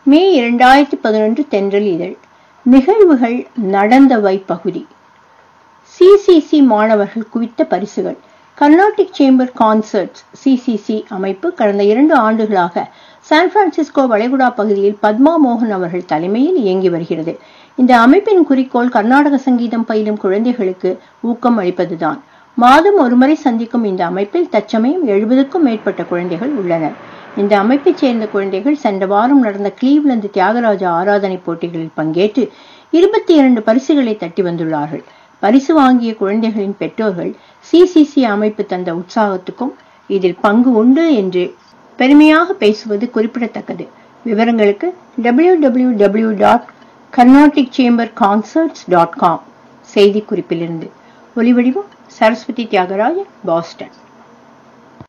மே இரண்டாயிரத்தி பதினொன்று தென்றல் இதழ் நிகழ்வுகள் நடந்தவை பகுதி சிசிசி மாணவர்கள் குவித்த பரிசுகள் கர்நாடிக் சேம்பர் கான்சர்ட்ஸ் சிசிசி அமைப்பு கடந்த இரண்டு ஆண்டுகளாக சான் பிரான்சிஸ்கோ வளைகுடா பகுதியில் பத்மா மோகன் அவர்கள் தலைமையில் இயங்கி வருகிறது இந்த அமைப்பின் குறிக்கோள் கர்நாடக சங்கீதம் பயிலும் குழந்தைகளுக்கு ஊக்கம் அளிப்பதுதான் மாதம் ஒருமுறை சந்திக்கும் இந்த அமைப்பில் தற்சமயம் எழுபதுக்கும் மேற்பட்ட குழந்தைகள் உள்ளனர் இந்த அமைப்பைச் சேர்ந்த குழந்தைகள் சென்ற வாரம் நடந்த கிளீவ்லந்து தியாகராஜ ஆராதனை போட்டிகளில் பங்கேற்று இருபத்தி இரண்டு பரிசுகளை தட்டி வந்துள்ளார்கள் பரிசு வாங்கிய குழந்தைகளின் பெற்றோர்கள் சிசிசி அமைப்பு தந்த உற்சாகத்துக்கும் இதில் பங்கு உண்டு என்று பெருமையாக பேசுவது குறிப்பிடத்தக்கது விவரங்களுக்கு W W W dot Carnatic chamber concerts dot com செய்தி குறிப்பிலிருந்து ஒலிவடிவம் சரஸ்வதி தியாகராஜன் பாஸ்டன்